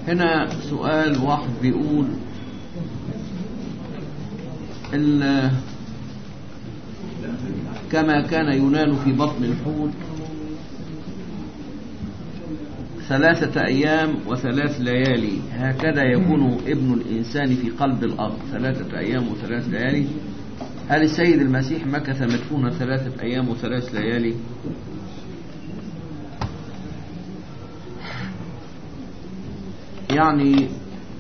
هنا سؤال واحد بيقول ال- كما كان يونان في بطن الحوت ثلاثة أيام وثلاث ليالي هكذا يكون ابن الإنسان في قلب الأرض ثلاثة أيام وثلاث ليالي هل السيد المسيح مكث مدفونا ثلاثة أيام وثلاث ليالي يعني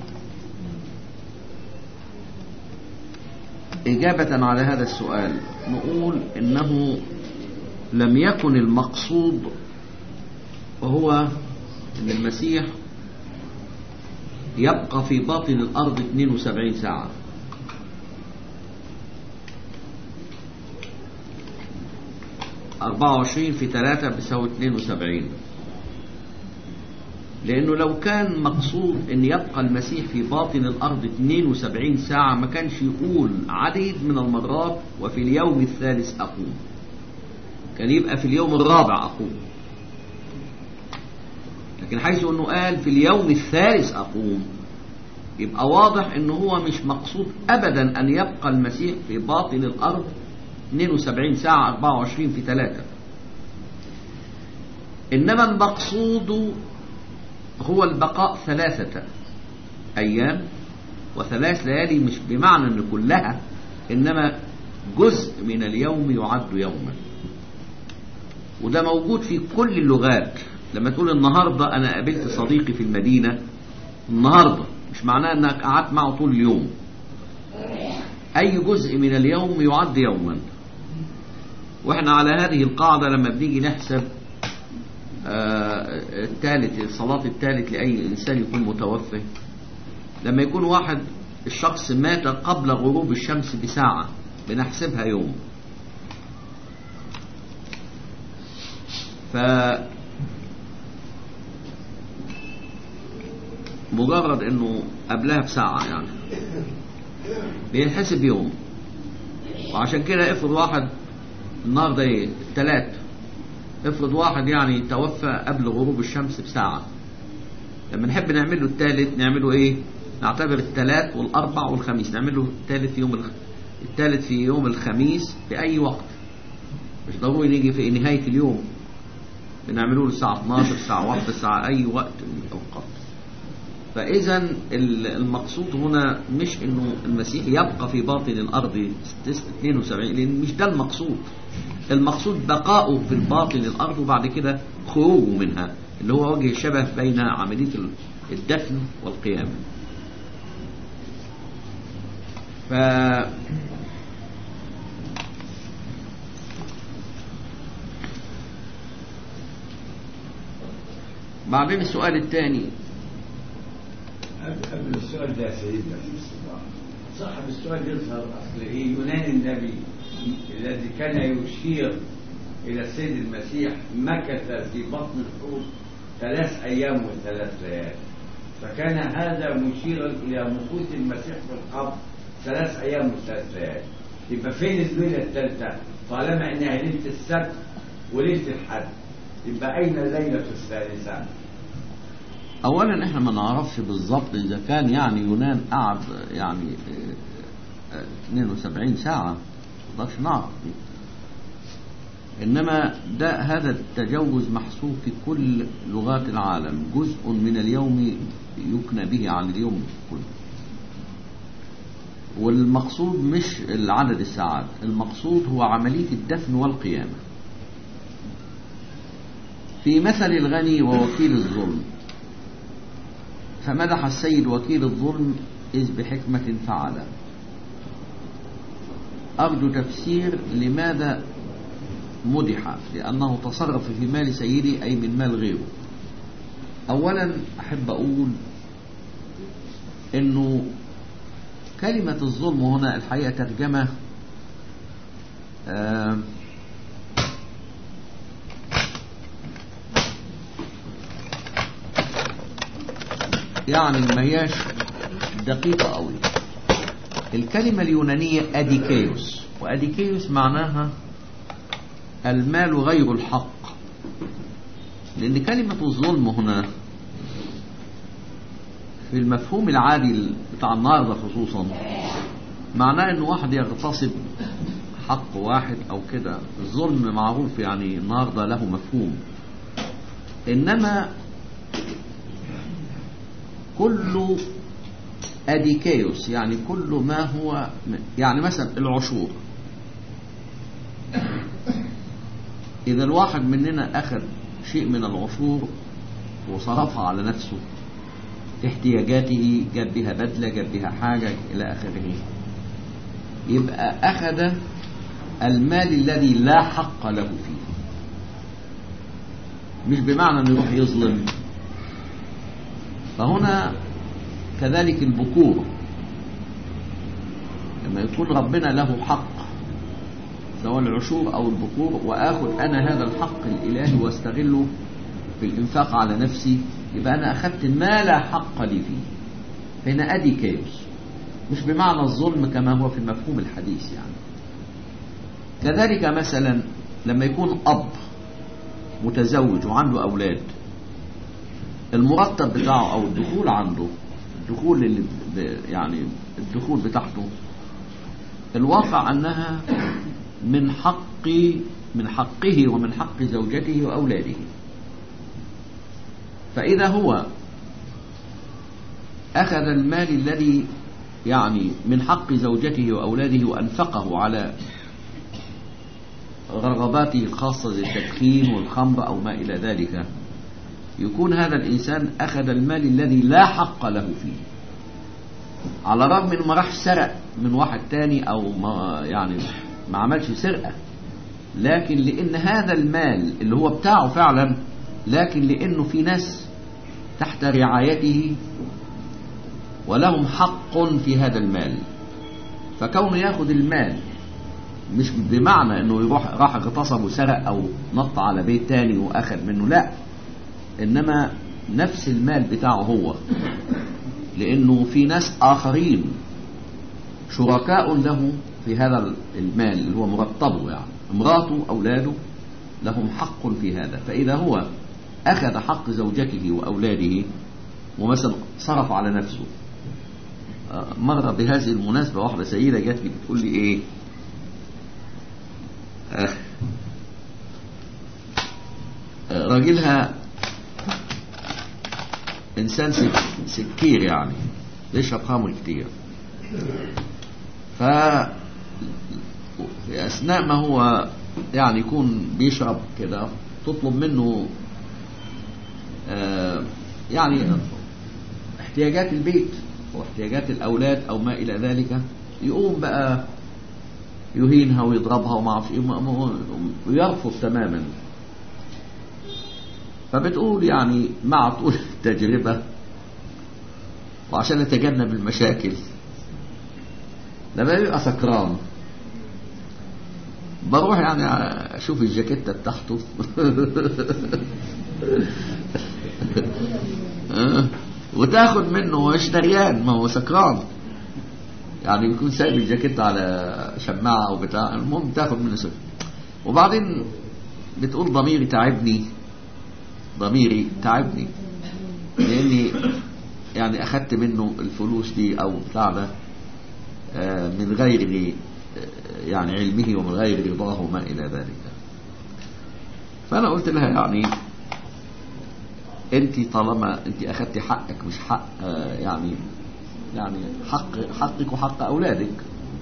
إجابة على هذا السؤال نقول إنه لم يكن المقصود وهو أن المسيح يبقى في باطن الأرض 72 ساعة أربعة وعشرين في ثلاثة بيساوي اتنين وسبعين لأنه لو كان مقصود أن يبقى المسيح في باطن الأرض 72 ساعة ما كانش يقول عديد من المرات وفي اليوم الثالث أقوم كان يبقى في اليوم الرابع أقوم لكن حيث أنه قال في اليوم الثالث أقوم يبقى واضح أنه هو مش مقصود أبدا أن يبقى المسيح في باطن الأرض 72 ساعة 24 في 3 إنما المقصود هو البقاء ثلاثة أيام وثلاث ليالي مش بمعنى أن كلها إنما جزء من اليوم يعد يوما وده موجود في كل اللغات لما تقول النهاردة أنا قابلت صديقي في المدينة النهاردة مش معناه أنك قعدت معه طول اليوم أي جزء من اليوم يعد يوما وإحنا على هذه القاعدة لما بنيجي نحسب آه، الثالث صلاة الثالث لأي إنسان يكون متوفي لما يكون واحد الشخص مات قبل غروب الشمس بساعة بنحسبها يوم ف مجرد انه قبلها بساعة يعني بينحسب يوم وعشان كده افرض واحد النهارده ايه التلات افرض واحد يعني توفى قبل غروب الشمس بساعة لما نحب نعمل له الثالث نعمله ايه نعتبر الثلاث والاربع والخميس نعمل له الثالث في يوم الخ... الثالث في يوم الخميس في اي وقت مش ضروري نيجي في نهاية اليوم بنعمله له الساعة 12 الساعة 1 الساعة اي وقت من الاوقات فاذا المقصود هنا مش انه المسيح يبقى في باطن الارض 72 لان مش ده المقصود المقصود بقاؤه في الباطن الارض وبعد كده خروجه منها اللي هو وجه الشبه بين عمليه الدفن والقيامه ف بعدين السؤال الثاني قبل السؤال ده يا سيدنا صاحب السؤال يظهر اصل ايه يونان النبي الذي كان يشير الى السيد المسيح مكث في بطن الحوت ثلاث ايام وثلاث ليالي فكان هذا مشيرا الى مكوث المسيح في القبر ثلاث ايام وثلاث ليالي يبقى فين الليله الثالثه طالما انها ليله السبت وليله الحد يبقى اين الليله الثالثه اولا احنا ما نعرفش بالظبط اذا كان يعني يونان قعد يعني اه، اه، 72 ساعه ما نقدرش نعرف دي. انما ده هذا التجوز محسوب في كل لغات العالم جزء من اليوم يكنى به عن اليوم كله والمقصود مش العدد الساعات المقصود هو عملية الدفن والقيامة في مثل الغني ووكيل الظلم فمدح السيد وكيل الظلم إذ بحكمة فعل أرجو تفسير لماذا مدح لأنه تصرف في مال سيدي أي من مال غيره أولا أحب أقول أنه كلمة الظلم هنا الحقيقة ترجمة آه يعني ما هياش دقيقة قوي الكلمة اليونانية أديكيوس وأديكيوس معناها المال غير الحق لأن كلمة الظلم هنا في المفهوم العادي بتاع النهارده خصوصا معناه ان واحد يغتصب حق واحد او كده الظلم معروف يعني النهارده له مفهوم انما كل اديكيوس يعني كل ما هو يعني مثلا العشور اذا الواحد مننا اخذ شيء من العشور وصرفها على نفسه في احتياجاته جاب بها بدله جاب بها حاجه الى اخره يبقى اخذ المال الذي لا حق له فيه مش بمعنى انه يروح يظلم فهنا كذلك البكور لما يكون ربنا له حق سواء العشور او البكور واخذ انا هذا الحق الالهي واستغله في الانفاق على نفسي يبقى انا اخذت ما لا حق لي فيه هنا ادي كيوس مش بمعنى الظلم كما هو في المفهوم الحديث يعني كذلك مثلا لما يكون اب متزوج وعنده اولاد المرتب بتاعه او الدخول عنده الدخول اللي يعني الدخول بتاعته الواقع انها من حق من حقه ومن حق زوجته واولاده فاذا هو اخذ المال الذي يعني من حق زوجته واولاده وانفقه على رغباته الخاصه زي التدخين والخمر او ما الى ذلك يكون هذا الإنسان أخذ المال الذي لا حق له فيه على الرغم انه ما راح سرق من واحد تاني او ما يعني ما عملش سرقة لكن لان هذا المال اللي هو بتاعه فعلا لكن لانه في ناس تحت رعايته ولهم حق في هذا المال فكونه ياخذ المال مش بمعنى انه يروح راح اغتصب وسرق او نط على بيت تاني واخذ منه لا انما نفس المال بتاعه هو لانه في ناس اخرين شركاء له في هذا المال اللي هو مرتبه يعني امراته اولاده لهم حق في هذا فاذا هو اخذ حق زوجته واولاده ومثلا صرف على نفسه مرة بهذه المناسبة واحدة سيدة جات لي بتقول لي ايه آه راجلها انسان سكير يعني بيشرب خمر كتير ف في اثناء ما هو يعني يكون بيشرب كده تطلب منه آه يعني احتياجات البيت واحتياجات الاولاد او ما الى ذلك يقوم بقى يهينها ويضربها وما اعرفش ويرفض تماما فبتقول يعني مع طول التجربة وعشان نتجنب المشاكل لما يبقى سكران بروح يعني اشوف الجاكيتة بتاعته وتاخد منه مش دريان ما هو سكران يعني بيكون سايب الجاكيت على شماعة او بتاع المهم تاخد منه سكر وبعدين بتقول ضميري تعبني ضميري تعبني لاني يعني اخدت منه الفلوس دي او بتاع ده من غير يعني علمه ومن غير رضاه وما الى ذلك فانا قلت لها يعني انت طالما انت اخدت حقك مش حق يعني يعني حق حقك وحق اولادك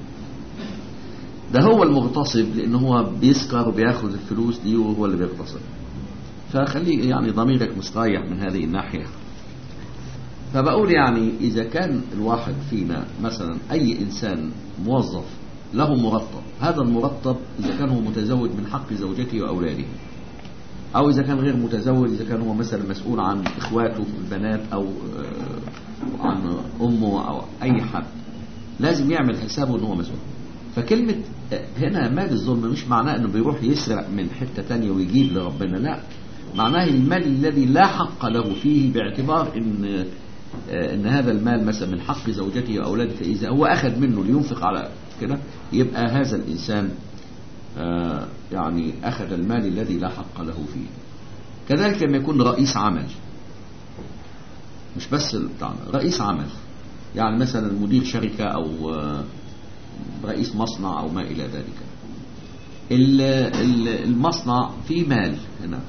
ده هو المغتصب لان هو بيسكر وبياخد الفلوس دي وهو اللي بيغتصب فخلي يعني ضميرك مستريح من هذه الناحية فبقول يعني إذا كان الواحد فينا مثلا أي إنسان موظف له مرتب هذا المرتب إذا كان هو متزوج من حق زوجته وأولاده أو إذا كان غير متزوج إذا كان هو مثلا مسؤول عن إخواته البنات أو عن أمه أو أي حد لازم يعمل حسابه أنه مسؤول فكلمة هنا مال الظلم مش معناه أنه بيروح يسرق من حتة تانية ويجيب لربنا لا معناه المال الذي لا حق له فيه باعتبار ان ان هذا المال مثلا من حق زوجته واولاده فاذا هو اخذ منه لينفق على كده يبقى هذا الانسان يعني اخذ المال الذي لا حق له فيه كذلك لما يكون رئيس عمل مش بس بتاع رئيس عمل يعني مثلا مدير شركة أو آه، رئيس مصنع أو ما إلى ذلك ال- ال- المصنع فيه مال هنا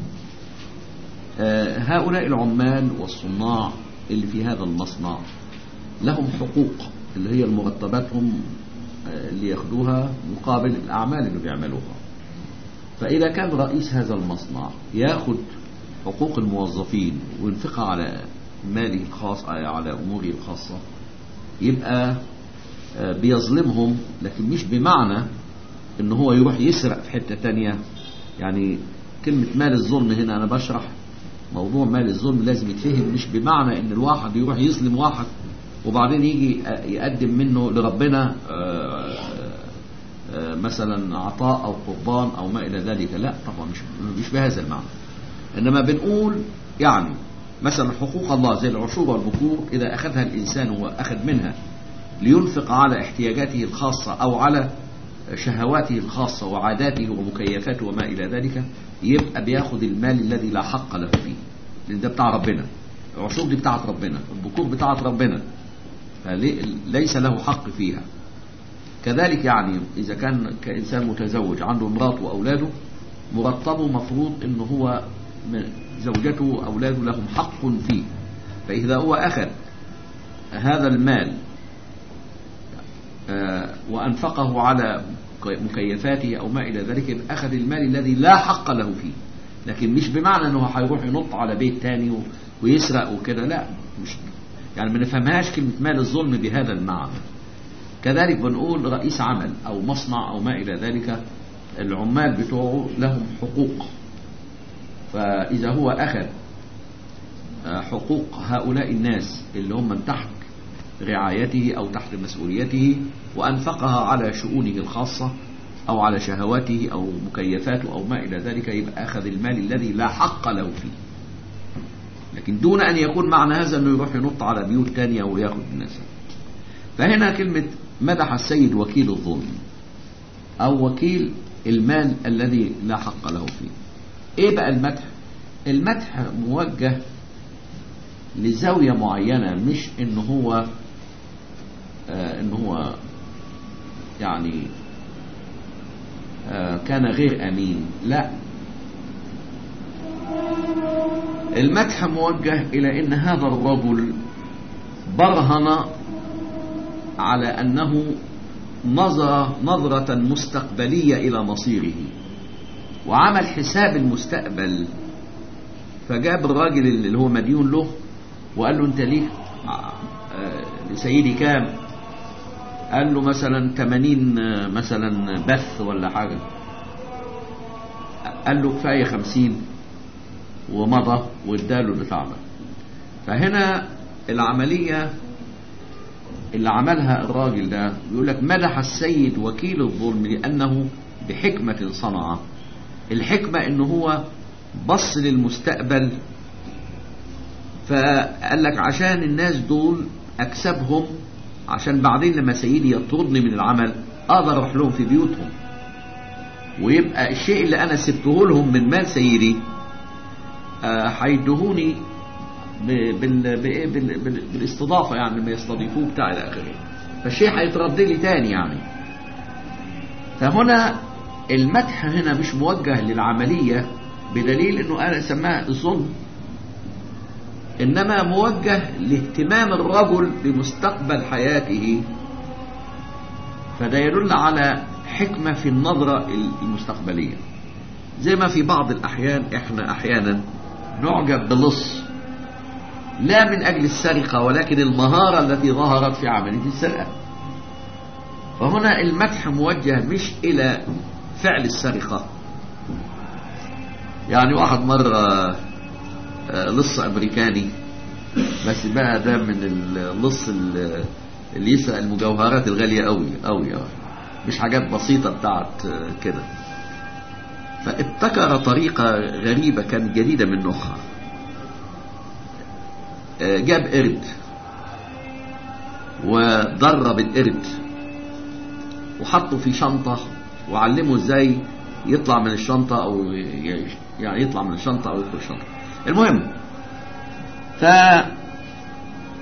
آه، هؤلاء العمال والصناع اللي في هذا المصنع لهم حقوق اللي هي مرتباتهم آه، اللي ياخدوها مقابل الأعمال اللي بيعملوها فإذا كان رئيس هذا المصنع ياخد حقوق الموظفين وينفقها على ماله الخاص على أموره الخاصة يبقى آه، بيظلمهم لكن مش بمعنى ان هو يروح يسرق في حتة تانية يعني كلمة مال الظلم هنا انا بشرح موضوع مال الظلم لازم يتفهم مش بمعنى ان الواحد يروح يظلم واحد وبعدين يجي آه، يقدم منه لربنا آه، آه، مثلا عطاء او قربان او ما الى ذلك لا طبعا مش مش بهذا المعنى انما بنقول يعني مثلا حقوق الله زي العشور والبكور اذا اخذها الانسان واخذ منها لينفق على احتياجاته الخاصة او على شهواته الخاصة وعاداته ومكيفاته وما الى ذلك يبقى بياخد المال الذي لا حق له فيه لان ده بتاع ربنا العشور دي بتاعت ربنا البكور بتاعت ربنا فليس له حق فيها كذلك يعني إذا كان كإنسان متزوج عنده امراته وأولاده مرتبه مفروض إن هو م- زوجته وأولاده لهم حق فيه فإذا هو أخذ هذا المال آه، وأنفقه على مكيفاته أو ما إلى ذلك يبقى أخذ المال الذي لا حق له فيه لكن مش بمعنى أنه هيروح ينط على بيت تاني و- ويسرق وكده لا مش يعني ما نفهمهاش كلمة مال الظلم بهذا المعنى كذلك بنقول رئيس عمل أو مصنع أو ما إلى ذلك العمال بتوعه لهم حقوق فإذا هو أخذ آه، حقوق هؤلاء الناس اللي هم من تحت رعايته أو تحت مسؤوليته وأنفقها على شؤونه الخاصة أو على شهواته أو مكيفاته أو ما إلى ذلك يبقى أخذ المال الذي لا حق له فيه لكن دون أن يكون معنى هذا أنه يروح ينط على بيوت تانية وياخد الناس فهنا كلمة مدح السيد وكيل الظلم أو وكيل المال الذي لا حق له فيه إيه بقى المدح المدح موجه لزاوية معينة مش إن هو آه إن هو يعني آه كان غير أمين لا المدح موجه إلى أن هذا الرجل برهن على أنه نظر نظرة مستقبلية إلى مصيره وعمل حساب المستقبل فجاب الراجل اللي هو مديون له وقال له انت ليك آه، لسيدي كام قال له مثلا 80 آه، مثلا بث ولا حاجة قال له كفاية 50 ومضى واداله البتاع ده فهنا العملية اللي عملها الراجل ده يقول لك مدح السيد وكيل الظلم لأنه بحكمة صنع الحكمة ان هو بص للمستقبل فقال لك عشان الناس دول اكسبهم عشان بعدين لما سيدي يطردني من العمل اقدر اروح لهم في بيوتهم ويبقى الشيء اللي انا سبته لهم من مال سيدي آه، هيدهوني ب- بال- بإيه؟ بال- بال- بالاستضافه يعني لما يستضيفوه بتاع الى اخره فالشيء هيترد لي تاني يعني فهنا المدح هنا مش موجه للعمليه بدليل انه انا سماها الظلم انما موجه لاهتمام الرجل بمستقبل حياته فده يدل على حكمه في النظره المستقبليه زي ما في بعض الاحيان احنا احيانا نعجب بلص لا من اجل السرقه ولكن المهاره التي ظهرت في عمليه السرقه فهنا المدح موجه مش الى فعل السرقه يعني واحد مره آه، لص امريكاني بس بقى ده من اللص ال- اللي يسرق المجوهرات الغاليه قوي قوي قوي مش حاجات بسيطه بتاعت آه، كده فابتكر طريقه غريبه كانت جديده من نوعها آه، جاب قرد ودرب القرد وحطه في شنطة وعلمه ازاي يطلع من الشنطة او ي- يعني يطلع من الشنطة او يدخل الشنطة المهم ف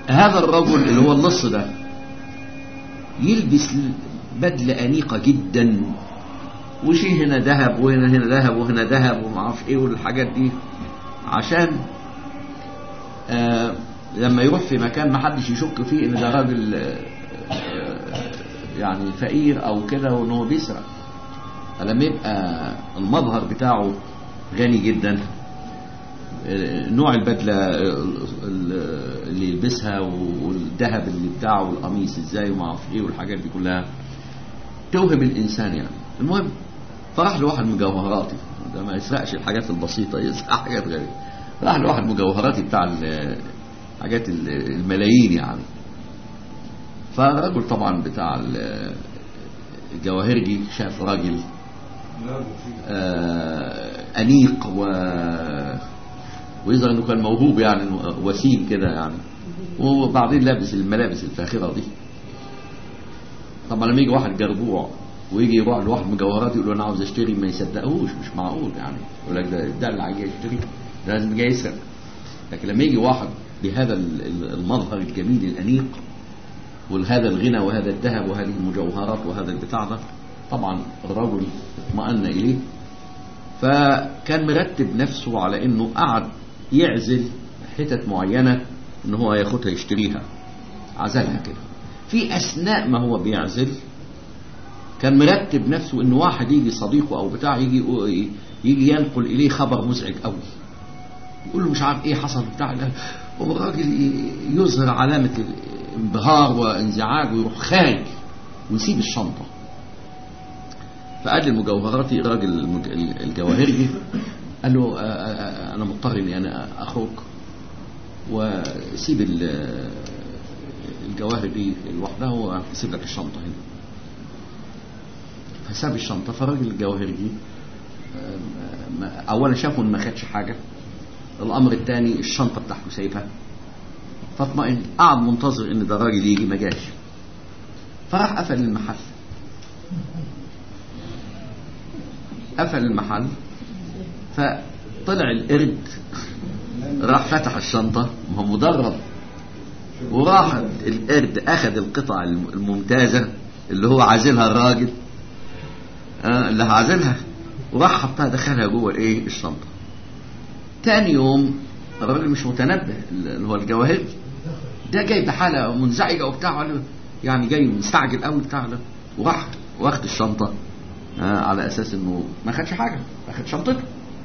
هذا الرجل اللي هو اللص ده يلبس بدلة أنيقة جدا وشيء هنا ذهب وهنا هنا ذهب وهنا ذهب وما اعرفش ايه والحاجات دي عشان آه لما يروح في مكان ما حدش يشك فيه ان ده راجل آه آه يعني فقير او كده وان هو بيسرق فلما يبقى المظهر بتاعه غني جدا نوع البدله اللي يلبسها والذهب اللي بتاعه والقميص ازاي وما اعرفش ايه والحاجات دي كلها توهم الانسان يعني المهم فراح لواحد مجوهراتي ده ما يسرقش الحاجات البسيطه يسرق حاجات غريبه راح لواحد مجوهراتي بتاع حاجات الملايين يعني فالرجل طبعا بتاع الجواهرجي شاف راجل آه أنيق و ويظهر انه كان موهوب يعني وسيم كده يعني وبعدين لابس الملابس الفاخره دي طبعا لما يجي واحد جربوع ويجي يروح لواحد مجوهرات يقول له انا عاوز اشتري ما يصدقوش مش معقول يعني يقول لك ده ده اللي جاي يشتري ده لازم جاي يسرق لكن لما يجي واحد بهذا المظهر الجميل الانيق وهذا الغنى وهذا الذهب وهذه المجوهرات وهذا البتاع ده طبعا الرجل اطمأن اليه فكان مرتب نفسه على انه قعد يعزل حتت معينة ان هو ياخدها يشتريها عزلها كده في اثناء ما هو بيعزل كان مرتب نفسه ان واحد يجي صديقه او بتاع يجي يجي ينقل اليه خبر مزعج قوي يقول له مش عارف ايه حصل بتاع والراجل يظهر علامة انبهار وانزعاج ويروح خارج ويسيب الشنطة فقال المجوهراتي الراجل الجواهرجي قال له انا مضطر اني انا اخرج وسيب الجواهر دي لوحدها واسيب لك الشنطه هنا فساب الشنطه فالراجل الجواهرجي اولا شافه ان ما خدش حاجه الامر الثاني الشنطه بتاعته سايبها فاطمئن قعد منتظر ان ده راجل يجي ما جاش فراح قفل المحل قفل المحل فطلع القرد راح فتح الشنطة ما هو مدرب وراح القرد أخذ القطع الممتازة اللي هو عازلها الراجل آه اللي عازلها وراح حطها دخلها جوه الايه الشنطة تاني يوم الراجل مش متنبه اللي هو الجواهري ده جاي بحالة منزعجة وبتاع يعني جاي مستعجل قوي بتاع ده وراح واخد الشنطة آه على اساس انه ما خدش حاجه اخد شنطته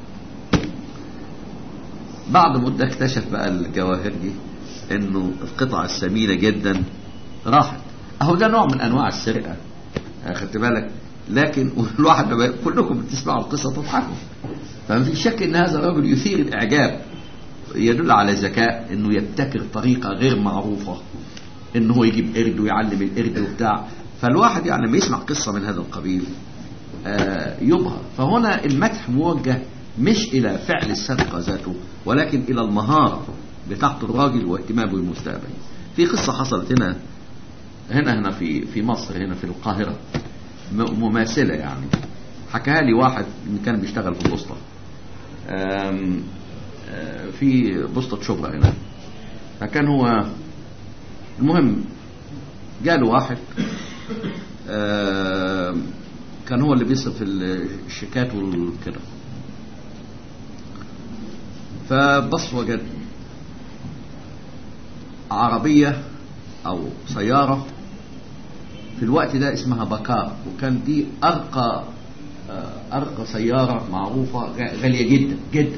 بعد مدة اكتشف بقى الجواهر دي انه القطع الثمينة جدا راحت اهو ده نوع من انواع السرقة خدت بالك لكن الواحد كلكم بتسمعوا القصة تضحكوا فما في شك ان هذا الرجل يثير الاعجاب يدل على ذكاء انه يبتكر طريقة غير معروفة انه يجيب قرد ويعلم القرد وبتاع فالواحد يعني لما يسمع قصة من هذا القبيل آه يبهر فهنا المدح موجه مش إلى فعل السرقة ذاته ولكن إلى المهارة بتاعت الراجل واهتمامه بالمستقبل في قصة حصلت هنا هنا هنا في في مصر هنا في القاهرة مماثلة يعني حكاها لي واحد كان بيشتغل في البوسطة في بوسطة شبرا هنا فكان هو المهم جاله واحد كان هو اللي بيصرف الشيكات والكده فبص وجد عربية أو سيارة في الوقت ده اسمها بكار وكان دي أرقى أرقى سيارة معروفة غالية جدا جدا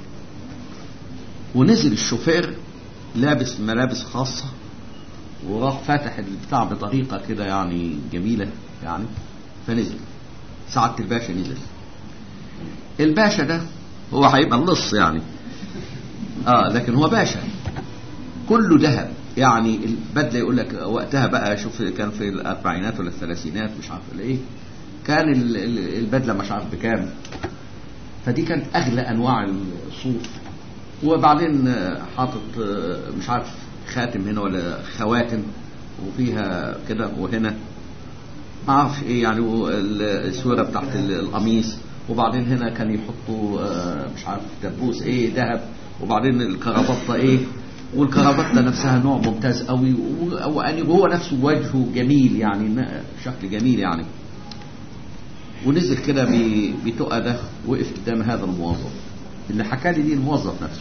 ونزل الشوفير لابس ملابس خاصة وراح فاتح البتاع بطريقة كده يعني جميلة يعني فنزل سعادة الباشا نزل الباشا ده هو هيبقى اللص يعني اه لكن هو باشا كله ذهب يعني البدله يقول لك وقتها بقى شوف كان في الاربعينات ولا الثلاثينات مش عارف ايه كان البدله مش عارف بكام فدي كانت اغلى انواع الصوف وبعدين حاطط مش عارف خاتم هنا ولا خواتم وفيها كده وهنا ما اعرفش ايه يعني الصوره بتاعت القميص وبعدين هنا كان يحطوا مش عارف دبوس ايه ذهب وبعدين الكرافطه ايه والكرافته نفسها نوع ممتاز قوي و- وأن وهو نفسه وجهه جميل يعني ن- شكل جميل يعني ونزل كده ب- بتقى ده وقف قدام هذا الموظف اللي حكى لي دي الموظف نفسه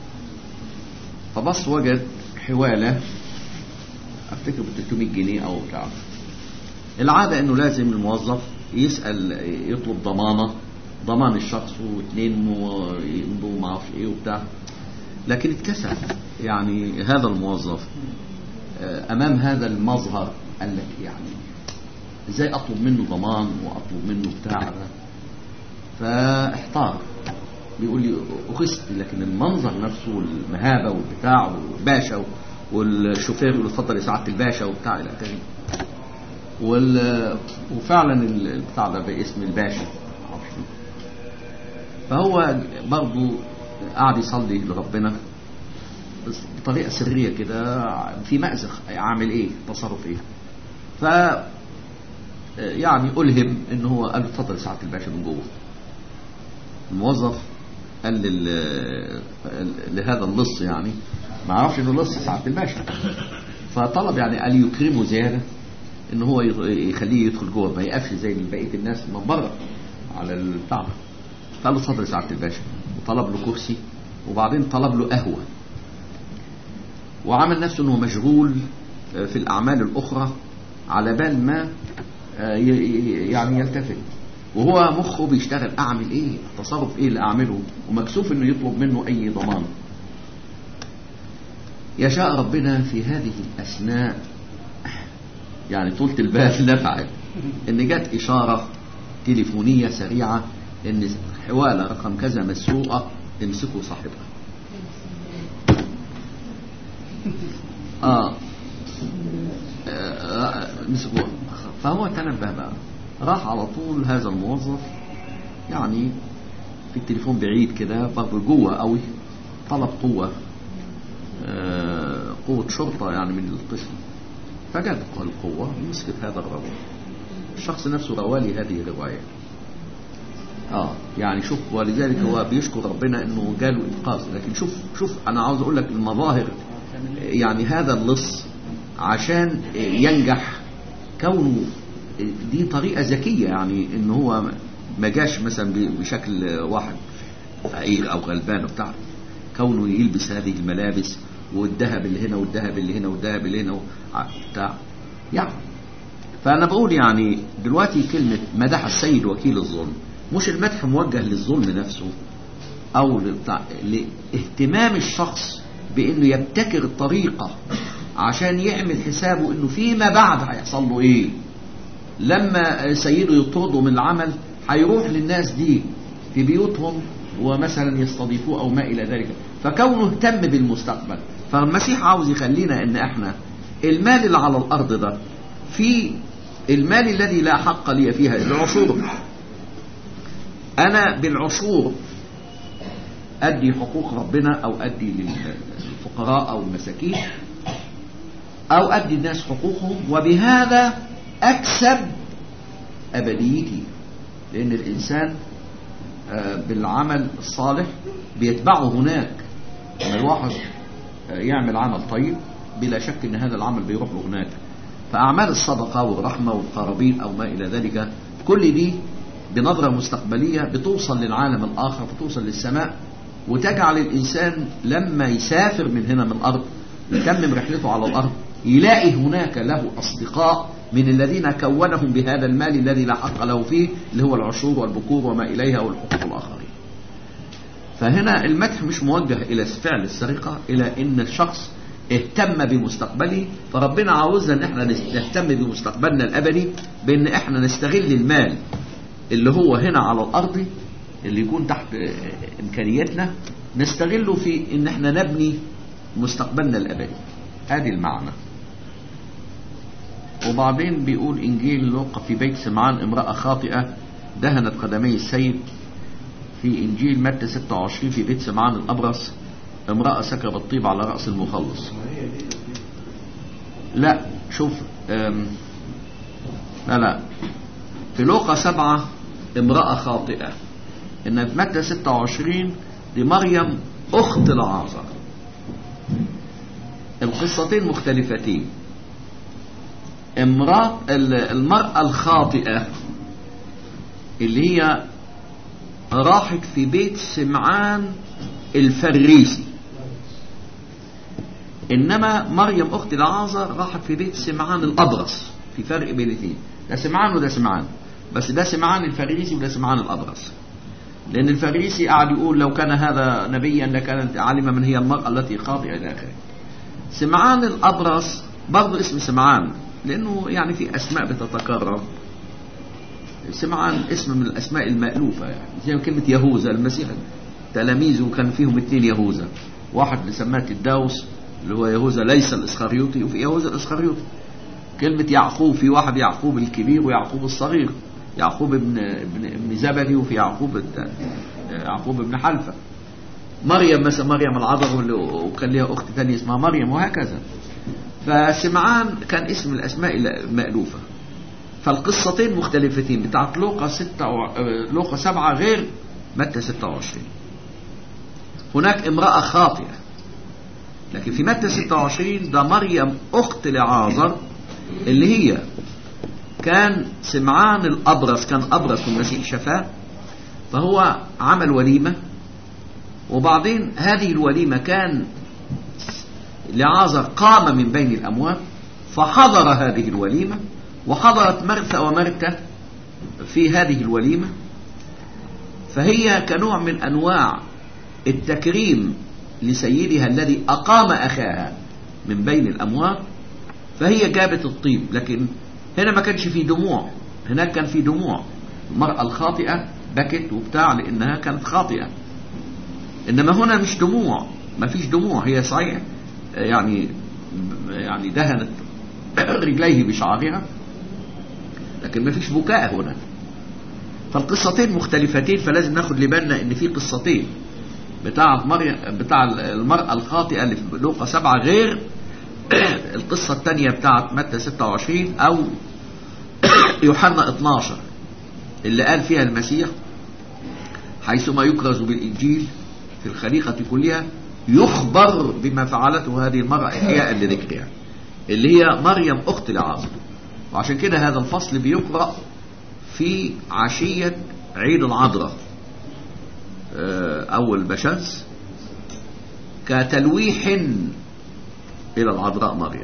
فبص وجد حواله افتكر ب 300 جنيه او بتاع العاده انه لازم الموظف يسال يطلب ضمانه ضمان الشخص واثنين ويمضوا ما اعرفش ايه وبتاع لكن اتكسف يعني هذا الموظف آه، امام هذا المظهر قال لك يعني ازاي اطلب منه ضمان واطلب منه بتاع ده فاحتار بيقول لي اخست لكن المنظر نفسه والمهابه والبتاع والباشا والشوفير يقول له اتفضل يا سعاده الباشا وبتاع الى اخره وال... وفعلا البتاع ده باسم الباشا معرفش إيه. فهو برضه قعد يصلي لربنا بس بطريقه سريه كده في مأزق عامل ايه تصرف ايه ف يعني ألهم ان هو قال له اتفضل يا سعاده الباشا من جوه الموظف قال لل... لهذا اللص يعني ما عرفش انه لص سعاده الباشا فطلب يعني قال يكرمه زياده ان هو ي- يخليه يدخل جوه ما يقفش زي بقيه الناس من بره على البتاع ده. قال له اتفضل يا سعاده الباشا وطلب له كرسي وبعدين طلب له قهوه وعمل نفسه انه مشغول آه، في الاعمال الاخرى على بال ما آه، ي- ي- يعني يلتفت وهو مخه بيشتغل اعمل ايه التصرف ايه اللي اعمله ومكسوف انه يطلب منه اي ضمان يشاء ربنا في هذه الاثناء يعني طولة البال نفعت ان جت اشاره تليفونيه سريعه ان حواله رقم كذا مسروقه امسكوا صاحبها اه آه، مسكوها فهو تنبه بقى راح على طول هذا الموظف يعني في التليفون بعيد كده برضه جوه قوي طلب قوة آه، قوة شرطة يعني من القسم فجت القوة مسكت هذا الرجل الشخص نفسه روالي هذه الرواية اه يعني شوف ولذلك هو بيشكر ربنا انه جاله انقاذ لكن شوف شوف انا عاوز اقول لك المظاهر يعني هذا اللص عشان ينجح كونه دي طريقة ذكية يعني ان هو ما جاش مثلا بشكل واحد فقير او غلبان وبتاع كونه يلبس هذه الملابس والذهب اللي هنا والذهب اللي هنا والذهب اللي هنا بتاع يعني فانا بقول يعني دلوقتي كلمة مدح السيد وكيل الظلم مش المدح موجه للظلم نفسه او لبتاع لاهتمام الشخص بانه يبتكر الطريقة عشان يعمل حسابه انه فيما بعد هيحصل له ايه لما سيده يطرده من العمل هيروح للناس دي في بيوتهم ومثلا يستضيفوه او ما الى ذلك فكونه اهتم بالمستقبل فالمسيح عاوز يخلينا ان احنا المال اللي على الارض ده في المال الذي لا حق لي فيها العشور انا بالعشور ادي حقوق ربنا او ادي للفقراء او المساكين او ادي الناس حقوقهم وبهذا اكسب ابديتي لان الانسان بالعمل الصالح بيتبعه هناك لما الواحد يعمل عمل طيب بلا شك ان هذا العمل بيروح له هناك فاعمال الصدقه والرحمه والقرابين او ما الى ذلك كل دي بنظره مستقبليه بتوصل للعالم الاخر بتوصل للسماء وتجعل الانسان لما يسافر من هنا من الارض يكمل رحلته على الارض يلاقي هناك له اصدقاء من الذين كونهم بهذا المال الذي لا حق له فيه اللي هو العشور والبكور وما اليها والحقوق الاخرين. فهنا المدح مش موجه الى فعل السرقه الى ان الشخص اهتم بمستقبله فربنا عاوزنا ان احنا نهتم بمستقبلنا الابدي بان احنا نستغل المال اللي هو هنا على الارض اللي يكون تحت امكانياتنا نستغله في ان احنا نبني مستقبلنا الابدي. ادي المعنى. وبعدين بيقول انجيل لوقا في بيت سمعان امرأة خاطئة دهنت قدمي السيد في انجيل متى 26 في بيت سمعان الابرص امرأة سكب الطيب على رأس المخلص لا شوف لا لا في لوقا سبعة امرأة خاطئة ان في متى 26 دي مريم اخت العازر القصتين مختلفتين امرأة ال- المرأة الخاطئة اللي هي راحت في بيت سمعان الفريسي انما مريم اخت العازر راحت في بيت سمعان الابرص في فرق بين الاثنين ده سمعان وده سمعان بس ده سمعان الفريسي وده سمعان الابرص لان الفريسي قعد يقول لو كان هذا نبيا لكانت علم من هي المراه التي خاطئه الى اخره سمعان الابرص برضه اسم سمعان لانه يعني في اسماء بتتكرر سمعان اسم من الاسماء المالوفه يعني زي كلمه يهوذا المسيح تلاميذه كان فيهم اثنين يهوذا واحد بسماه الداوس اللي هو يهوذا ليس الاسخريوطي وفي يهوذا الاسخريوطي كلمة يعقوب في واحد يعقوب الكبير ويعقوب الصغير يعقوب ابن ابن ابن زبدي وفي يعقوب ابن- يعقوب ابن حلفة مريم مثلا مريم العذراء واللي- وكان لها اخت ثانيه اسمها مريم وهكذا فسمعان كان اسم الاسماء المألوفة فالقصتين مختلفتين بتاعت لوقا ستة و... آه، لوقا سبعة غير متى 26 هناك امرأة خاطئة لكن في متى 26 ده مريم أخت لعازر اللي هي كان سمعان الأبرص كان أبرص والمسيح شفاه فهو عمل وليمة وبعدين هذه الوليمة كان لعازر قام من بين الأموات فحضر هذه الوليمة وحضرت مرثا ومرتة في هذه الوليمة فهي كنوع من أنواع التكريم لسيدها الذي أقام أخاها من بين الأموات فهي جابت الطيب لكن هنا ما كانش في دموع هناك كان في دموع المرأة الخاطئة بكت وبتاع لأنها كانت خاطئة إنما هنا مش دموع ما فيش دموع هي صحيح يعني يعني دهنت رجليه بشعرها لكن ما فيش بكاء هنا فالقصتين مختلفتين فلازم ناخد لبالنا ان في قصتين بتاع مريم بتاع المرأة الخاطئة اللي في لوقا سبعة غير القصة الثانية بتاعت متى 26 أو يوحنا 12 اللي قال فيها المسيح حيثما يكرز بالإنجيل في الخليقة كلها يخبر بما فعلته هذه المرأة إحياء لذكرها اللي هي مريم أخت لعازر وعشان كده هذا الفصل بيقرأ في عشية عيد العذراء أول بشمس كتلويح إلى العذراء مريم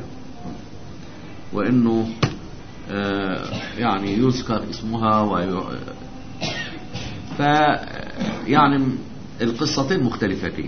وإنه يعني يذكر اسمها و ف يعني القصتين مختلفتين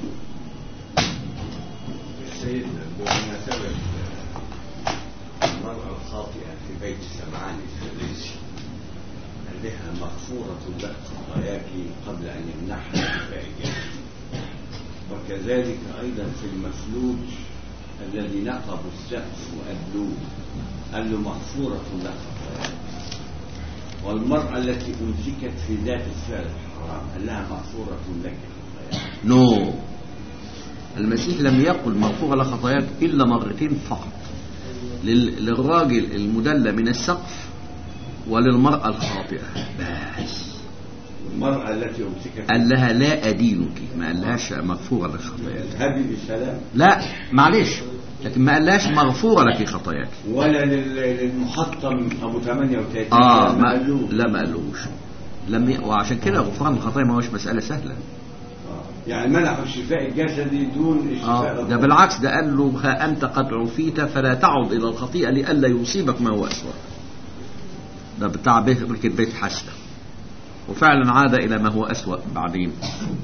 سيدنا بمناسبة المرأة الخاطئة في بيت سمعان الفريسي قال لها مغفورة لك خطاياك قبل أن يمنحها شفاء الجسد وكذلك أيضا في المفلوج الذي نقبوا السقف وأدلوه قال له مغفورة لك خطاياك والمرأة التي أمسكت في ذات الفعل الحرام قال لها مغفورة لك خطاياك نو no. المسيح لم يقل مغفورة لك خطاياك إلا مرتين فقط لل... للراجل المدلى من السقف وللمرأة الخاطئة بس المرأة التي أمسكت قال لها لا أدينك ما قالهاش مغفورة لك خطاياك اذهبي بالسلام لا معلش لكن ما قالهاش مغفورة لك خطاياك ولا لل- للمحطم ابو 38 اه ما ما قالوه. لا ما قالوش لم ي... وعشان كده غفران الخطايا ما هوش مسألة سهلة آه. يعني منعوا الشفاء الجسدي دون الشفاء اه ده الروحي. بالعكس ده قال له ها أنت قد عفيت فلا تعد إلى الخطيئة لئلا يصيبك ما هو أسوأ ده بتاع بيت بيت حسنة وفعلا عاد إلى ما هو أسوأ بعدين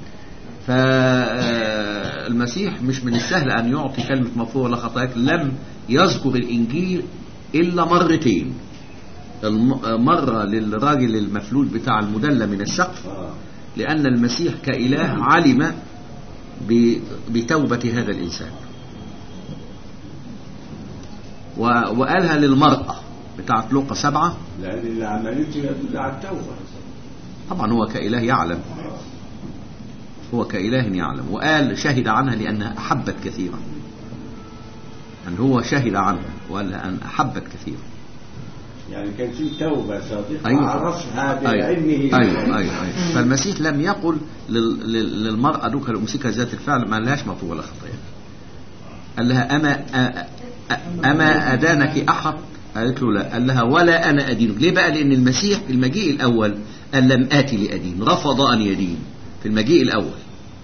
فالمسيح مش من السهل أن يعطي كلمة مغفورة لخطاياك لم يذكر الإنجيل إلا مرتين الم- مرة للراجل المفلوج بتاع المدلى من السقف آه. لأن المسيح كإله علم ب- بتوبة هذا الإنسان و- وقالها للمرأة بتاعت لوقا سبعة لان اللي عملته يدل على التوبه طبعا هو كإله يعلم هو كإله يعلم وقال شهد عنها لأنها أحبت كثيرا أن هو شهد عنها وقال لها أن أحبت كثيرا يعني كان في توبه صادقه أيوة. عرفها أيوة. بعلمه أيوة. أيوة. أيوة. فالمسيح لم يقل لل- لل- للمرأة دوك الأمسكة ذات الفعل ما لهاش مغفورة ولا خطايا قال لها أما أ- أ- أما أدانك أحد قالت له لا قال لها ولا أنا أدينك ليه بقى لأن المسيح في المجيء الأول قال لم آتي لأدين رفض أن يدين في المجيء الأول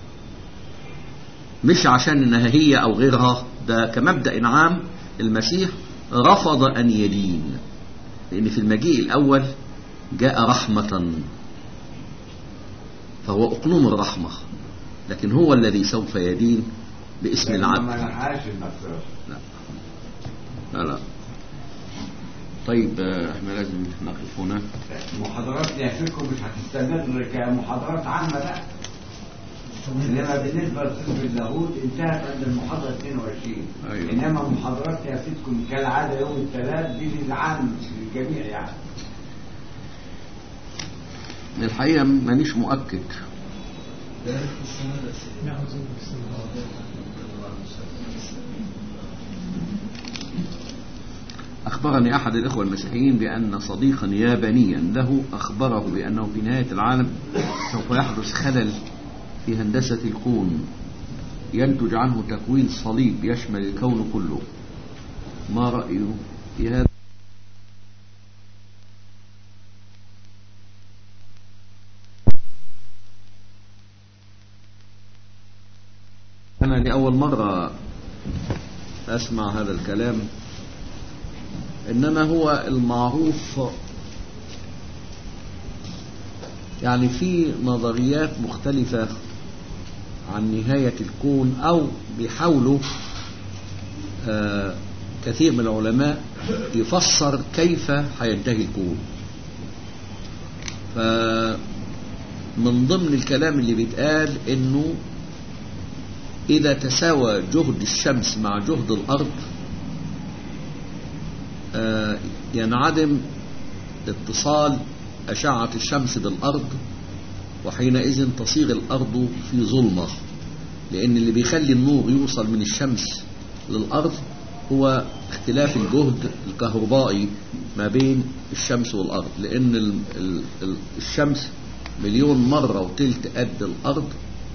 مش عشان انها هي او غيرها ده كمبدأ عام المسيح رفض ان يدين لان في المجيء الاول جاء رحمة فهو اقلوم الرحمة لكن هو الذي سوف يدين باسم ما العدل لحقش المغفرة لا لا لا طيب آه، احنا لازم نقف هنا محاضرات نافكم مش هتستمر كمحاضرات عامة لا انما بالنسبه لطب اللاهوت انتهت عند المحاضره 22 أيوة. انما محاضرات يافتكم كالعاده يوم الثلاث دي للعام للجميع يعني الحقيقة مانيش مؤكد أخبرني أحد الإخوة المسيحيين بأن صديقا يابانيا له أخبره بأنه في نهاية العالم سوف يحدث خلل في هندسة الكون ينتج عنه تكوين صليب يشمل الكون كله ما رأيه في هذا أنا لأول مرة أسمع هذا الكلام إنما هو المعروف يعني في نظريات مختلفة عن نهاية الكون أو بيحاولوا آه كثير من العلماء يفسر كيف هينتهي الكون فمن ضمن الكلام اللي بيتقال انه اذا تساوى جهد الشمس مع جهد الارض آه، ينعدم اتصال اشعة الشمس بالارض وحينئذ تصير الارض في ظلمة لان اللي بيخلي النور يوصل من الشمس للارض هو اختلاف الجهد الكهربائي ما بين الشمس والارض لان ال- ال- ال- الشمس مليون مرة وتلت قد الارض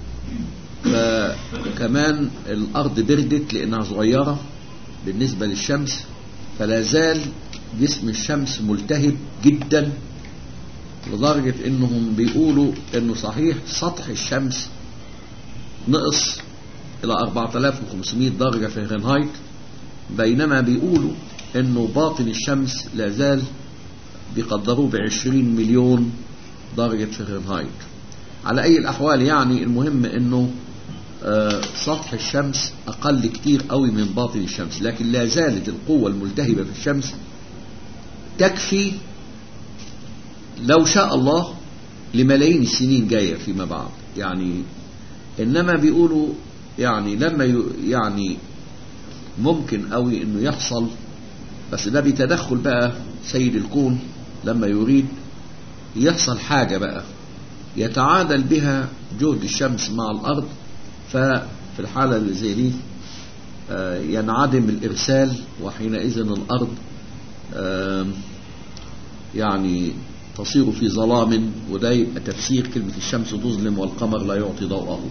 فكمان الارض بردت لانها صغيرة بالنسبة للشمس فلا زال جسم الشمس ملتهب جدا لدرجة انهم بيقولوا انه صحيح سطح الشمس نقص الى 4500 درجة فهرنهايت بينما بيقولوا انه باطن الشمس لا زال بيقدروه ب 20 مليون درجة فهرنهايت على اي الاحوال يعني المهم انه آه، سطح الشمس اقل كتير قوي من باطن الشمس لكن لا زالت القوة الملتهبة في الشمس تكفي لو شاء الله لملايين السنين جاية فيما بعد يعني انما بيقولوا يعني لما ي- يعني ممكن قوي انه يحصل بس ده بيتدخل بقى سيد الكون لما يريد يحصل حاجة بقى يتعادل بها جهد الشمس مع الأرض ففي الحالة اللي زي دي آه، ينعدم الإرسال وحينئذ الأرض آم، يعني تصير في ظلام وده يبقى تفسير كلمة الشمس تظلم والقمر لا يعطي ضوءه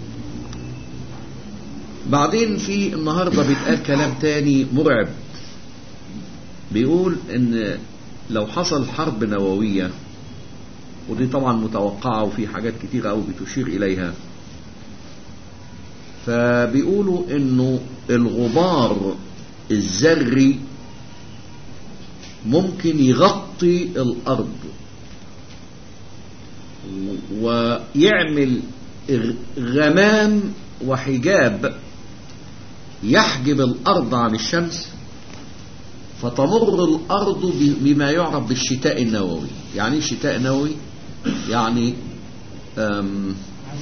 بعدين في النهاردة بيتقال كلام تاني مرعب بيقول ان لو حصل حرب نووية ودي طبعا متوقعة وفي حاجات كتيرة أوي بتشير إليها فبيقولوا انه الغبار الذري ممكن يغطي الارض ويعمل غمام وحجاب يحجب الارض عن الشمس فتمر الارض بما يعرف بالشتاء النووي يعني ايه الشتاء النووي يعني أم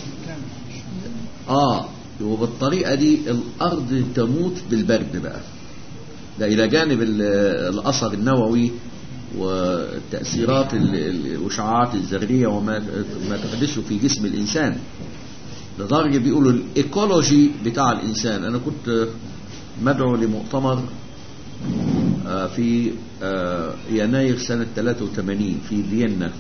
اه وبالطريقة دي الأرض تموت بالبرد بقى ده إلى جانب ال- الأثر النووي والتأثيرات ال- ال- الإشعاعات الذرية وما ما تحدثه في جسم الإنسان لدرجة بيقولوا الإيكولوجي بتاع الإنسان أنا كنت مدعو لمؤتمر آه، في آه، يناير سنة 83 في فيينا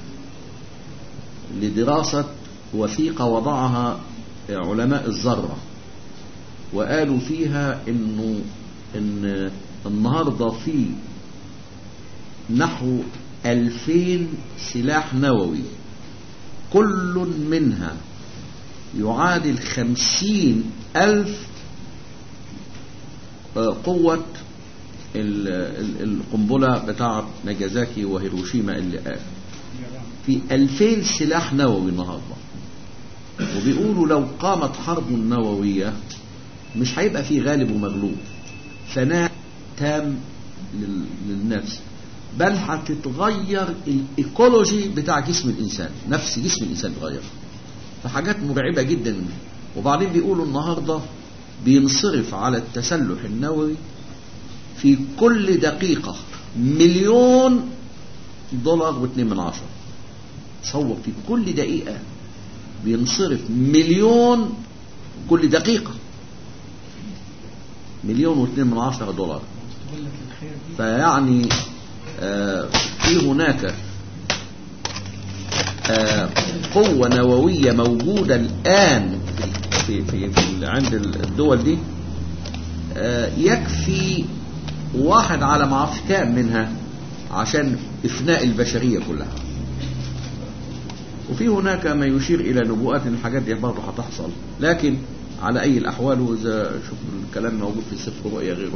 لدراسة وثيقة وضعها علماء الذرة وقالوا فيها انه ان النهارده في نحو ألفين سلاح نووي كل منها يعادل خمسين ألف آه، قوة ال- ال- القنبلة بتاعة ناجازاكي وهيروشيما اللي قال في ألفين سلاح نووي النهاردة وبيقولوا لو قامت حرب نووية مش هيبقى في غالب ومغلوب فناء تام لل- للنفس بل هتتغير الايكولوجي بتاع جسم الانسان نفس جسم الانسان اتغير فحاجات مرعبة جدا وبعدين بيقولوا النهاردة بينصرف على التسلح النووي في كل دقيقة مليون دولار واثنين من عشرة تصور في كل دقيقة بينصرف مليون كل دقيقة مليون واثنين من عشرة دولار فيعني آه في هناك آه قوة نووية موجودة الآن في, في, في عند الدول دي آه يكفي واحد على ما اعرفش كام منها عشان إفناء البشرية كلها وفي هناك ما يشير إلى نبوءات إن الحاجات دي برضه هتحصل لكن على أي الأحوال وإذا شوف الكلام موجود في سفر رؤيا غيره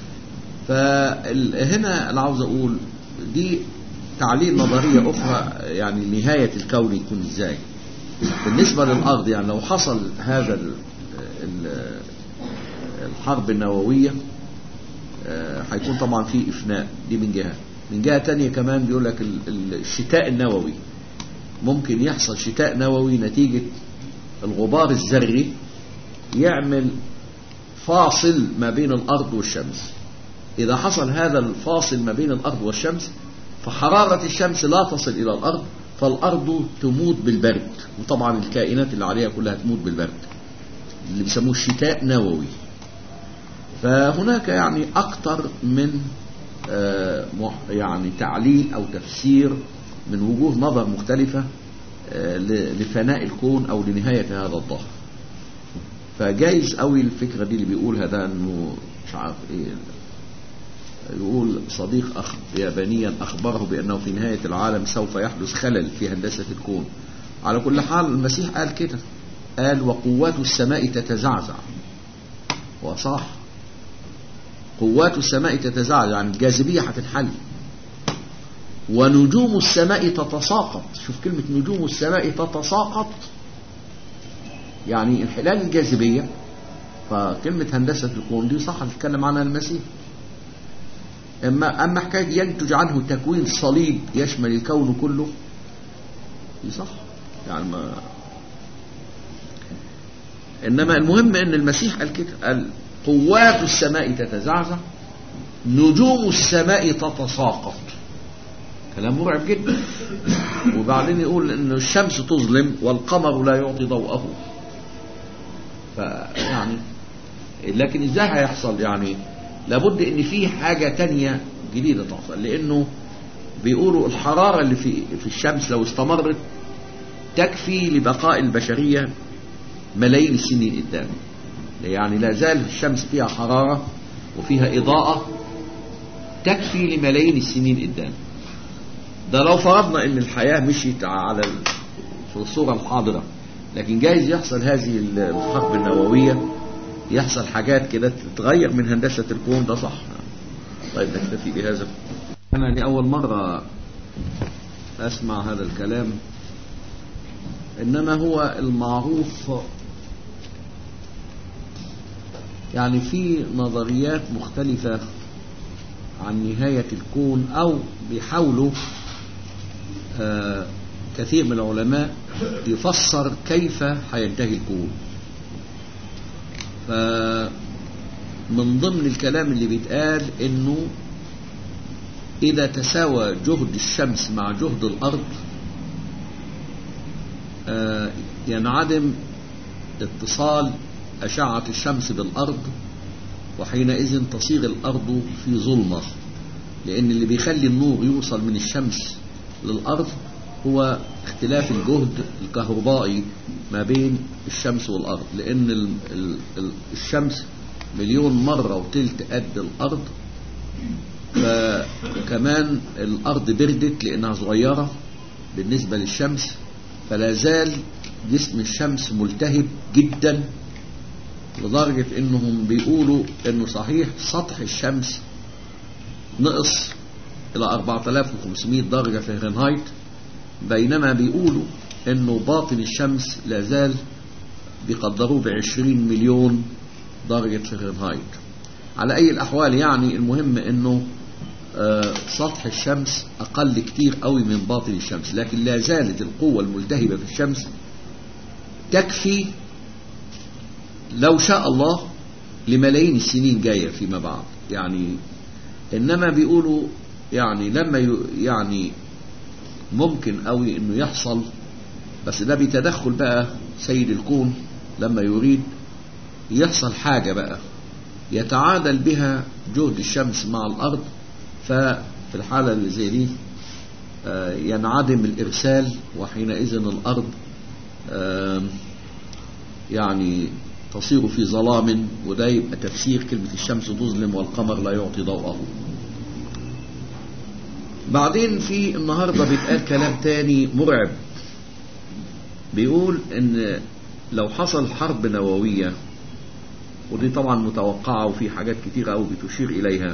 فهنا أنا عاوز أقول دي تعليل نظرية أخرى يعني نهاية الكون يكون إزاي بالنسبة للأرض يعني لو حصل هذا ال ال الحرب النووية آه، هيكون طبعا في إفناء دي من جهة من جهة تانية كمان بيقول لك ال- ال- الشتاء النووي ممكن يحصل شتاء نووي نتيجة الغبار الذري يعمل فاصل ما بين الأرض والشمس إذا حصل هذا الفاصل ما بين الأرض والشمس فحرارة الشمس لا تصل إلى الأرض فالأرض تموت بالبرد وطبعا الكائنات اللي عليها كلها تموت بالبرد اللي بيسموه الشتاء نووي فهناك يعني أكثر من آه، مح- يعني تعليل أو تفسير من وجوه نظر مختلفة آه، ل- لفناء الكون أو لنهاية هذا الظهر فجايز قوي الفكرة دي اللي بيقولها ده انه مش عارف ايه يقول صديق أخ يابانيا أخبره بأنه في نهاية العالم سوف يحدث خلل في هندسة الكون على كل حال المسيح قال كده قال وقوات السماء تتزعزع وصح قوات السماء تتزعزع يعني الجاذبية هتنحل ونجوم السماء تتساقط شوف كلمة نجوم السماء تتساقط يعني انحلال الجاذبية فكلمة هندسة الكون دي صح تتكلم عنها المسيح أما أما حكاية ينتج عنه تكوين صليب يشمل الكون كله دي صح يعني ما إنما المهم إن المسيح قال كده قال قوات السماء تتزعزع نجوم السماء تتساقط كلام مرعب جدا وبعدين يقول ان الشمس تظلم والقمر لا يعطي ضوءه فيعني لكن ازاي هيحصل يعني لابد ان في حاجة تانية جديدة تحصل لانه بيقولوا الحرارة اللي في في الشمس لو استمرت تكفي لبقاء البشرية ملايين السنين قدام يعني لا زال الشمس فيها حرارة وفيها إضاءة تكفي لملايين السنين قدام ده لو فرضنا ان الحياة مشيت على ال- في الصورة الحاضرة لكن جايز يحصل هذه الحرب النووية يحصل حاجات كده تتغير من هندسة الكون ده صح طيب نكتفي بهذا أنا لأول مرة أسمع هذا الكلام إنما هو المعروف يعني في نظريات مختلفة عن نهاية الكون أو بيحاولوا آه كثير من العلماء يفسر كيف هينتهي الكون فمن ضمن الكلام اللي بيتقال انه اذا تساوى جهد الشمس مع جهد الارض آه ينعدم اتصال اشعة الشمس بالارض وحينئذ تصير الارض في ظلمة لان اللي بيخلي النور يوصل من الشمس للارض هو اختلاف الجهد الكهربائي ما بين الشمس والأرض لأن ال- ال- ال- الشمس مليون مرة وتلت قد الأرض فكمان الأرض بردت لأنها صغيرة بالنسبة للشمس فلا زال جسم الشمس ملتهب جدا لدرجة انهم بيقولوا انه صحيح سطح الشمس نقص الى 4500 درجة فahrenheit بينما بيقولوا انه باطن الشمس لا زال بيقدروه ب 20 مليون درجة فahrenheit على اي الاحوال يعني المهم انه آه، سطح الشمس اقل كتير قوي من باطن الشمس لكن لا زالت القوة الملتهبة في الشمس تكفي لو شاء الله لملايين السنين جاية فيما بعد يعني إنما بيقولوا يعني لما ي- يعني ممكن قوي إنه يحصل بس ده بيتدخل بقى سيد الكون لما يريد يحصل حاجة بقى يتعادل بها جهد الشمس مع الأرض ففي الحالة اللي زي دي آه، ينعدم الإرسال وحينئذ الأرض آم، يعني تصير في ظلام وده يبقى تفسير كلمة الشمس تظلم والقمر لا يعطي ضوءه بعدين في النهاردة بيتقال كلام تاني مرعب بيقول ان لو حصل حرب نووية ودي طبعا متوقعة وفي حاجات كتيرة أوي بتشير إليها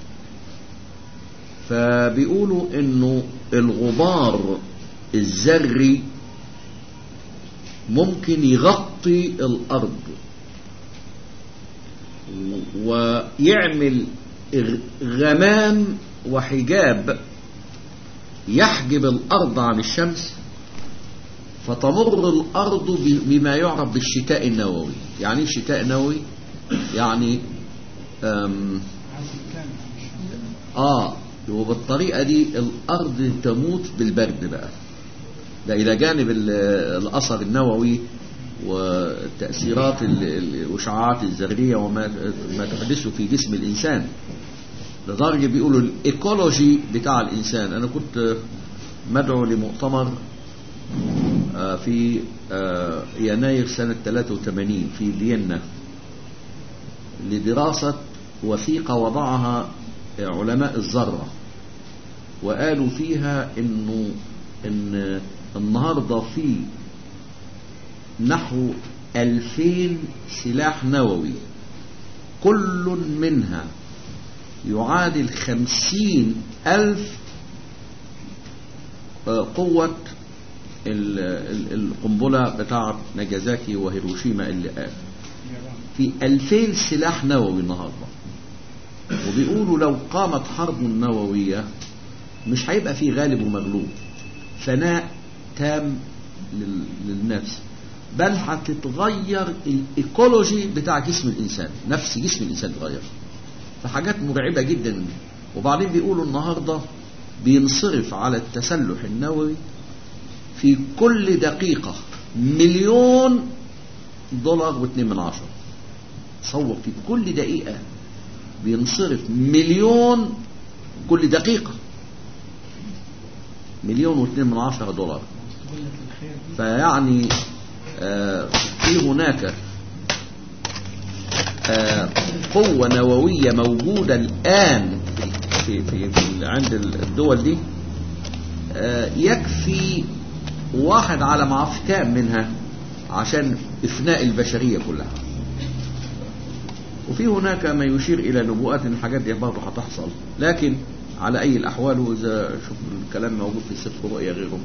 فبيقولوا انه الغبار الذري ممكن يغطي الارض ويعمل غمام وحجاب يحجب الارض عن الشمس فتمر الارض بما يعرف بالشتاء النووي يعني ايه الشتاء النووي يعني أم اه وبالطريقة دي الأرض تموت بالبرد بقى ده إلى جانب ال- الأثر النووي والتأثيرات ال- ال- الإشعاعات الذرية وما ما تحدثه في جسم الإنسان لدرجة بيقولوا الإيكولوجي بتاع الإنسان أنا كنت مدعو لمؤتمر آه، في آه، يناير سنة 83 في فيينا لدراسة وثيقة وضعها علماء الذرة وقالوا فيها انه ان النهارده في نحو ألفين سلاح نووي كل منها يعادل خمسين ألف آه، قوة ال- ال- القنبلة بتاعة ناجازاكي وهيروشيما اللي قال في ألفين سلاح نووي النهارده وبيقولوا لو قامت حرب نووية مش هيبقى في غالب ومغلوب فناء تام لل- للنفس بل هتتغير الايكولوجي بتاع جسم الانسان نفس جسم الانسان اتغير فحاجات مرعبة جدا وبعدين بيقولوا النهاردة بينصرف على التسلح النووي في كل دقيقة مليون دولار واثنين من عشرة تصور في كل دقيقة بينصرف مليون كل دقيقة مليون واثنين من عشرة دولار فيعني آه في هناك آه قوة نووية موجودة الآن في, في, في عند الدول دي آه يكفي واحد على ما اعرفش كام منها عشان إفناء البشرية كلها وفي هناك ما يشير إلى نبوءات إن الحاجات دي برضه هتحصل لكن على أي الأحوال وإذا شوف الكلام موجود في سفر الرؤيا غيره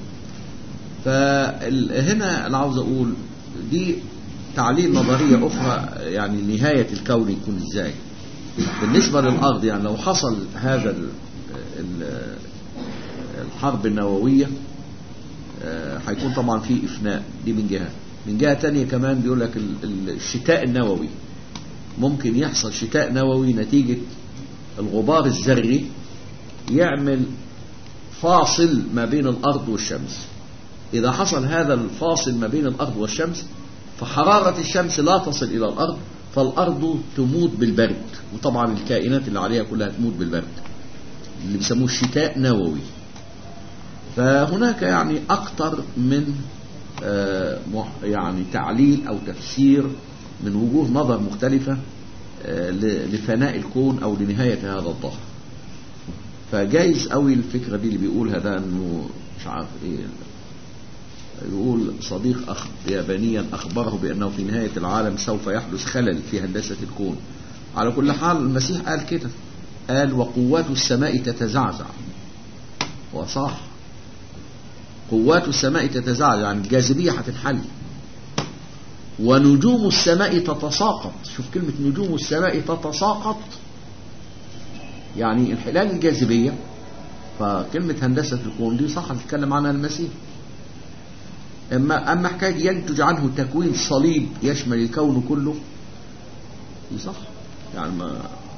فهنا أنا عاوز أقول دي تعليل نظرية أخرى يعني نهاية الكون يكون إزاي بالنسبة للأرض يعني لو حصل هذا ال ال الحرب النووية آه، هيكون طبعا في إفناء دي من جهة من جهة تانية كمان بيقول لك ال- ال- الشتاء النووي ممكن يحصل شتاء نووي نتيجة الغبار الذري يعمل فاصل ما بين الأرض والشمس إذا حصل هذا الفاصل ما بين الأرض والشمس فحرارة الشمس لا تصل إلى الأرض فالأرض تموت بالبرد وطبعا الكائنات اللي عليها كلها تموت بالبرد اللي بيسموه الشتاء نووي فهناك يعني أكثر من آه، مح- يعني تعليل أو تفسير من وجوه نظر مختلفة آه، ل- لفناء الكون أو لنهاية هذا الظهر فجايز قوي الفكرة دي اللي بيقولها ده انه مش عارف ايه يقول صديق أخ يابانيا أخبره بأنه في نهاية العالم سوف يحدث خلل في هندسة الكون على كل حال المسيح قال كده قال وقوات السماء تتزعزع وصح قوات السماء تتزعزع يعني الجاذبية هتنحل ونجوم السماء تتساقط شوف كلمة نجوم السماء تتساقط يعني انحلال الجاذبية فكلمة هندسة الكون دي صح هتتكلم عنها المسيح أما أما حكاية ينتج عنه تكوين صليب يشمل الكون كله دي صح يعني ما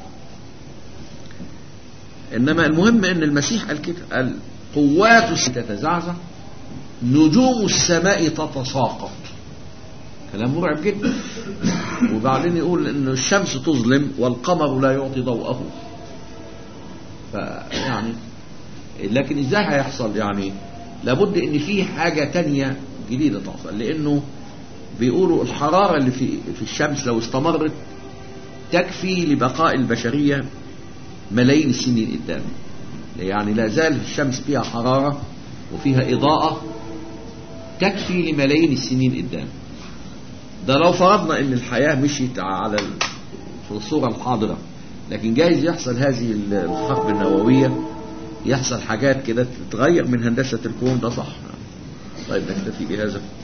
إنما المهم إن المسيح قال كده قال قوات السماء تتزعزع نجوم السماء تتساقط كلام مرعب جدا وبعدين يقول إن الشمس تظلم والقمر لا يعطي ضوءه فيعني لكن ازاي هيحصل يعني لابد ان في حاجة تانية جديدة تحصل لانه بيقولوا الحرارة اللي في في الشمس لو استمرت تكفي لبقاء البشرية ملايين السنين قدام يعني لا زال الشمس فيها حرارة وفيها إضاءة تكفي لملايين السنين قدام ده لو فرضنا ان الحياة مشيت على ال- في الصورة الحاضرة لكن جايز يحصل هذه الحرب النووية يحصل حاجات كده تتغير من هندسة الكون ده صح طيب نكتفي بهذا